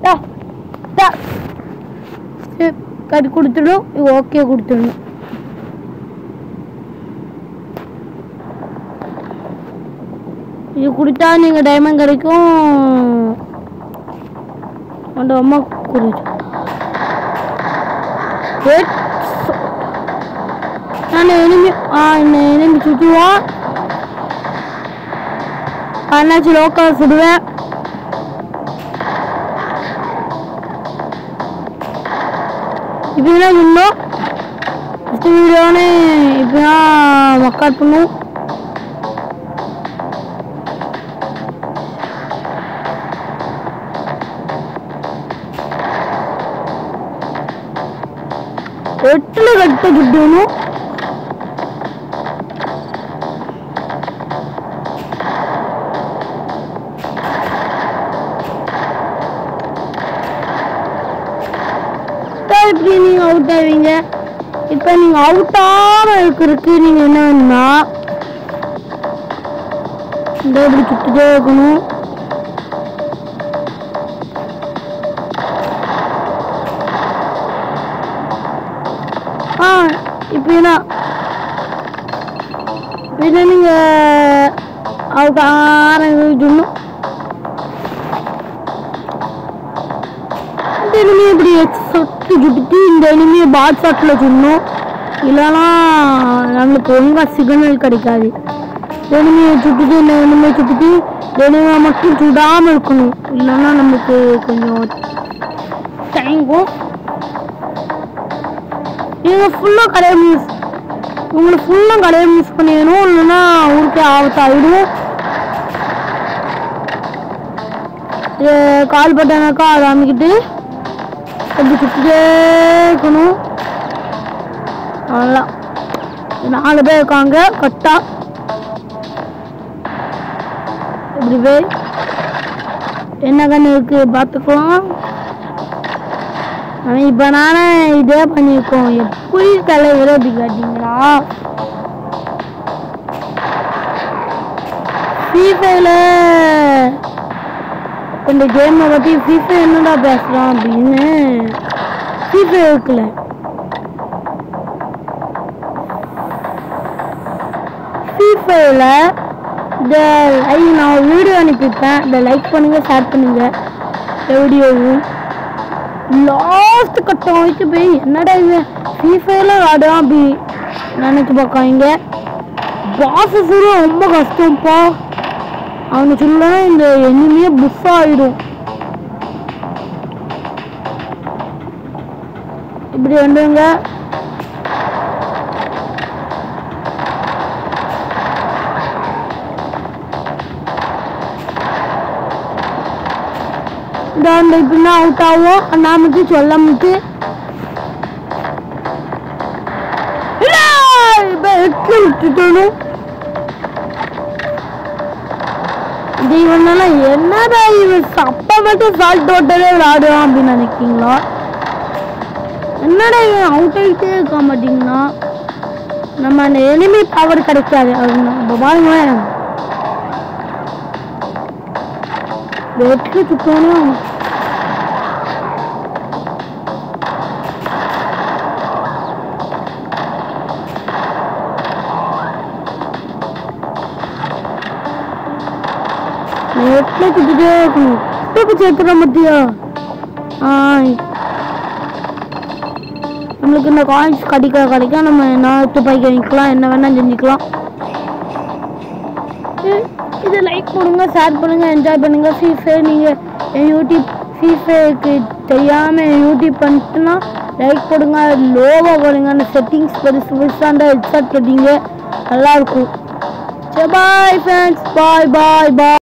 டா டா சரி கட்டி கொடுத்துடும் இது ஓகே கொடுத்துடணும் இது கொடுத்தா நீங்கள் டைமண்ட் கிடைக்கும் அந்த அம்மா கொடுத்து நான் எனிமி ஆ இந்த எனிமி சுற்றுவோம் அண்ணாச்சி லோக்கல் சுடுவேன் இப்படிதான் இன்னும் ஃபஸ்ட்டு வீடியோன்னு இப்படிதான் ஒர்க் பண்ணும் எட்டுல கட்ட சுட்டணும் இப்படி நீங்க அவுட் ஆவீங்க இப்ப நீங்க அவுட் ஆக இருக்கிறதுக்கு நீங்க என்ன வேணும்னா இந்த இப்படி சுத்திட்டே இருக்கணும் ஆ இப்படின்னா இப்படின்னா நீங்க அவுட் ஆரம்பிக்கணும் இந்த எனிமியை இப்படி சொட்டு சுட்டுட்டு இந்த எனிமியை பாட் ஷாட்டில் சுடணும் இல்லைனா நம்மளுக்கு ஒழுங்காக சிக்னல் கிடைக்காது எனிமியை சுட்டுட்டு இந்த எனிமியை சுட்டுட்டு எனிமியை மட்டும் சுடாமல் இருக்கணும் இல்லைன்னா நம்மளுக்கு கொஞ்சம் டைங்கும் நீங்கள் ஃபுல்லாக கடையை மிஸ் உங்களுக்கு ஃபுல்லாக கடையை மிஸ் பண்ணிடணும் இல்லைன்னா ஊருக்கே ஆபத்தாகிடும் கால் பட்டனாக்கா அதை அமைக்கிட்டு அப்படி சுற்றிட்டே இருக்கணும் அவ்வளோதான் நாலு பேர் இருக்காங்க கட்டா இப்படி போய் என்ன கண்ணு இருக்கு பார்த்துக்கலாம் அவன் இப்போ நானே இதே பண்ணியிருக்கோம் எப்படி தலைவர் அப்படி கேட்டீங்களா ஃபீஃபைல இந்த கேமை பற்றி ஃபீஃபை என்னடா பேசுகிறான் அப்படின்னு ஃபீஃபை இருக்குல்ல ஃபீஃபைல இந்த ஐ நான் வீடியோ அனுப்பியிருப்பேன் இந்த லைக் பண்ணுங்க ஷேர் பண்ணுங்க இந்த வீடியோவும் லாஸ்ட் கட்டம் வரைக்கும் போய் என்னடா இது ஃபீஃபைல ஆடுறான் அப்படி நினச்சி பார்க்காங்க ப்ராசஸரும் ரொம்ப கஷ்டம்ப்பா அவனுக்கு சொல்ல இந்த எனிமையே புஷ் ஆயிடும் இப்படி வந்துங்க இந்த அந்த இப்படின்னா அவுட் ஆகும் அண்ணாமுக்கு சொல்ல முட்டு இப்போ எட்டு விட்டுட்டணும் இது இவனெல்லாம் என்னடா இவன் அப்பா மட்டும் சால்ட் ஓட்டவே விளையாடுவான் அப்படின்னு நினைக்கிறீங்களா என்னடா இவன் அவுட் ஆகிட்டே இருக்க மாட்டீங்கன்னா நம்ம அந்த எனிமி பவர் கிடைக்காது அது நம்ம பாருங்களேன் வெற்றி சுத்தணும் எட்ல சுத்திட்டே இருக்கணும் இப்போ சேர்த்துட மத்தியா ஆ நம்மளுக்கு இந்த காயின்ஸ் கிடைக்க கிடைக்க நம்ம என்ன துப்பாக்கி வாங்கிக்கலாம் என்ன வேணா செஞ்சுக்கலாம் இ- இது லைக் பண்ணுங்க ஷேர் பண்ணுங்க என்ஜாய் பண்ணுங்க ஃப்ரீ ஃபயர் நீங்க என் யூடியூப் ஃப்ரீ ஃபயருக்கு தெரியாம என் யூடியூப் பண்ணிட்டுனா லைக் போடுங்க லோவாக போடுங்க அந்த செட்டிங்ஸ் பெருசு பெருசாக ஹெட்செட் கட்டிங்க நல்லா இருக்கும் சரி பாய் ஃப்ரெண்ட்ஸ் பாய் பாய் பாய்